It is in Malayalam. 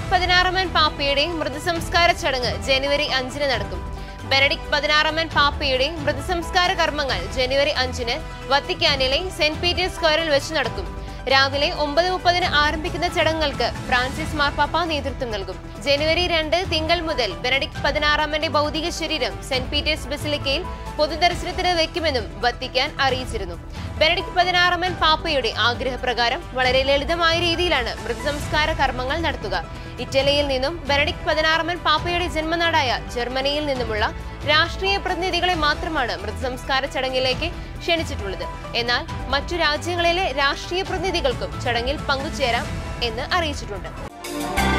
ബെനഡിക്ട് പതിനാറാമൻ പാപ്പയുടെ മൃതസംസ്കാര ചടങ്ങ് ജനുവരി അഞ്ചിന് നടക്കും ബെനഡിക്ട് പതിനാറാമൻ പാപ്പയുടെ മൃതസംസ്കാര കർമ്മങ്ങൾ ജനുവരി അഞ്ചിന് വത്തിക്കാനിലെ സെന്റ് പീറ്റേഴ്സ് സ്ക്വയറിൽ വെച്ച് നടക്കും രാവിലെ ഒമ്പത് മുപ്പതിന് ആരംഭിക്കുന്ന ചടങ്ങുകൾക്ക് ഫ്രാൻസിസ് മാർപ്പാപ്പ നേതൃത്വം നൽകും ജനുവരി രണ്ട് തിങ്കൾ മുതൽ ബെനഡിക്ട് പതിനാറാമന്റെ ഭൗതിക ശരീരം സെന്റ് പീറ്റേഴ്സ് ബസിലിക്കയിൽ പൊതുദർശനത്തിന് വെക്കുമെന്നും വത്തിക്കാൻ അറിയിച്ചിരുന്നു ബെനഡിക്ട് പതിനാറാമൻ പാപ്പയുടെ ആഗ്രഹപ്രകാരം വളരെ ലളിതമായ രീതിയിലാണ് മൃതസംസ്കാര കർമ്മങ്ങൾ നടത്തുക ഇറ്റലിയിൽ നിന്നും ബെനഡിക്ട് പതിനാറാമൻ പാപ്പയുടെ ജന്മനാടായ ജർമ്മനിയിൽ നിന്നുമുള്ള രാഷ്ട്രീയ പ്രതിനിധികളെ മാത്രമാണ് മൃതസംസ്കാര ചടങ്ങിലേക്ക് ക്ഷണിച്ചിട്ടുള്ളത് എന്നാൽ മറ്റു രാജ്യങ്ങളിലെ രാഷ്ട്രീയ പ്രതിനിധികൾക്കും ചടങ്ങിൽ പങ്കുചേരാം എന്ന് അറിയിച്ചിട്ടുണ്ട്